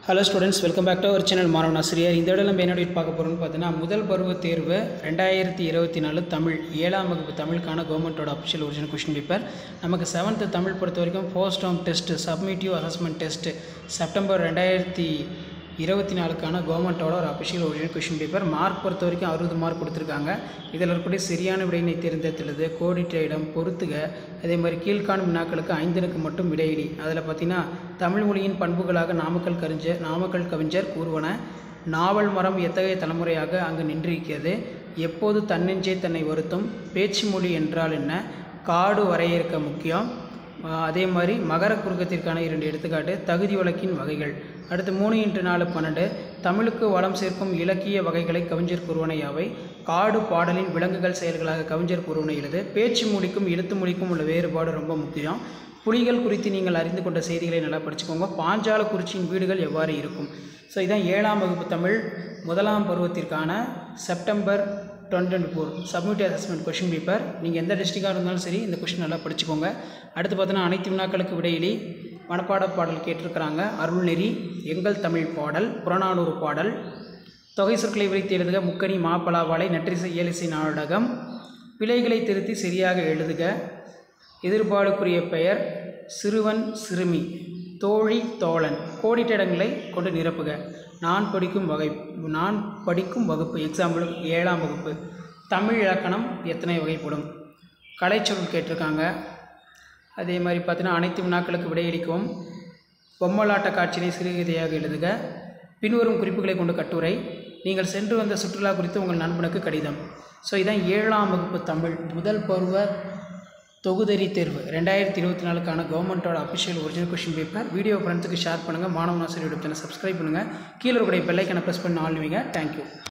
hello students welcome back to our channel மாணவன் ஆசிரியர் இந்த இடம் நம்ம என்ன update பார்க்க போகிறோம்னு பார்த்தீங்கன்னா முதல் பருவ தேர்வு ரெண்டாயிரத்தி இருபத்தி நாலு தமிழ் ஏழாம் வகுப்பு தமிழுக்கான கவர்மெண்ட்டோட அஃபிஷியல் ஒரிஜினல் கொஷின் பேப்பர் நமக்கு செவன்த்து தமிழ் பொறுத்த வரைக்கும் first term test summative assessment test September ரெண்டாயிரத்தி இருபத்தி நாலுக்கான கவர்மெண்ட்டோட ஒரு official original question paper mark பொறுத்த வரைக்கும் அறுபது மார்க் கொடுத்துருக்காங்க இதில் இருக்கக்கூடிய சரியான விடையினை தேர்ந்தெடுத்துள்ளது கோடிட்ட இடம் பொறுத்துக அதே மாதிரி கீழ்காணும் வினாக்களுக்கு ஐந்தனுக்கு மட்டும் விடையிடி அதில் பார்த்தீங்கன்னா தமிழ் மொழியின் பண்புகளாக நாமக்கல் கவிஞர் நாமக்கல் கவிஞர் கூறுவன நாவல் மரம் எத்தகைய தலைமுறையாக அங்கு நின்றிருக்கிறது எப்போது தன்னெஞ்சே தன்னை வருத்தும் பேச்சு மொழி என்றால் என்ன காடு வரையறுக்க முக்கியம் ஆஹ் அதே மாதிரி மகர குறுக்கத்திற்கான இரண்டு எடுத்துக்காட்டு தகுதி வழக்கின் வகைகள் அடுத்து மூணு இன்ட்டு நாலு பன்னெண்டு தமிழுக்கு வளம் சேர்க்கும் இலக்கிய வகைகளை கவிஞர் கூறுவன யாவை காடு பாடலின் விலங்குகள் செயல்களாக கவிஞர் கூறுவன எழுது பேச்சு மொழிக்கும் எழுத்து மொழிக்கும் உள்ள வேறுபாடு ரொம்ப முக்கியம் புலிகள் குறித்து நீங்கள் அறிந்து கொண்ட செய்திகளை நல்லா படிச்சுக்கோங்க பாஞ்சால குறிச்சியின் வீடுகள் எவ்வாறு இருக்கும் ஸோ இதான் ஏழாம் வகுப்பு தமிழ் முதலாம் பருவத்திற்கான September twenty twenty four summative assessment question paper நீங்கள் எந்த டிஸ்ட்ரிக்டாக இருந்தாலும் சரி இந்த கொஷின் நல்லா படிச்சுக்கோங்க அடுத்து பார்த்தீங்கன்னா அனைத்து வினாக்களுக்கு விடையிலி மனப்பாட பாடல் கேட்டிருக்கிறாங்க அருள்நெறி எங்கள் தமிழ் பாடல் புறநானூறு பாடல் தொகை சொற்களை விரித்து எழுதுக முக்கணி மாப்பலாவாலை நற்றிசை இயலிசை நாடகம் பிழைகளை திருத்தி சரியாக எழுதுக எதிர்பாடுக்குரிய பெயர் சிறுவன் சிறுமி தோழி தோழன் கோடிட்ட இடங்களை கொண்டு நிரப்புக நான் படிக்கும் வகை நான் படிக்கும் வகுப்பு எக்ஸாம்பிள் ஏழாம் வகுப்பு தமிழ் இலக்கணம் எத்தனை வகைப்படும் கலைச்சொல் கேட்டிருக்காங்க அதே மாதிரி பார்த்தீங்கன்னா அனைத்து வினாக்களுக்கு விடையளிக்கவும் பொம்மலாட்ட காட்சியை சிறுகதையாக எழுதுக பின்வரும் குறிப்புகளை கொண்டு கட்டுரை நீங்கள் சென்று வந்த சுற்றுலா குறித்து உங்கள் நண்பனுக்கு கடிதம் ஸோ இதான் ஏழாம் வகுப்பு தமிழ் முதல் பருவ தொகுதறி தேர்வு ரெண்டாயிரத்தி இருபத்தி நாலுக்கான கவர்மெண்ட்டோட official original question paper video ஃப்ரெண்ட்ஸுக்கு ஷேர் பண்ணுங்கள் மாணவ ஆசிரியர் சேனல் சப்ஸ்கிரைப் பண்ணுங்கள் கீழே இருக்கக்கூடிய பெல்லைக்கனை ப்ரெஸ் பண்ணி ஆளுவீங்க தேங்க்யூ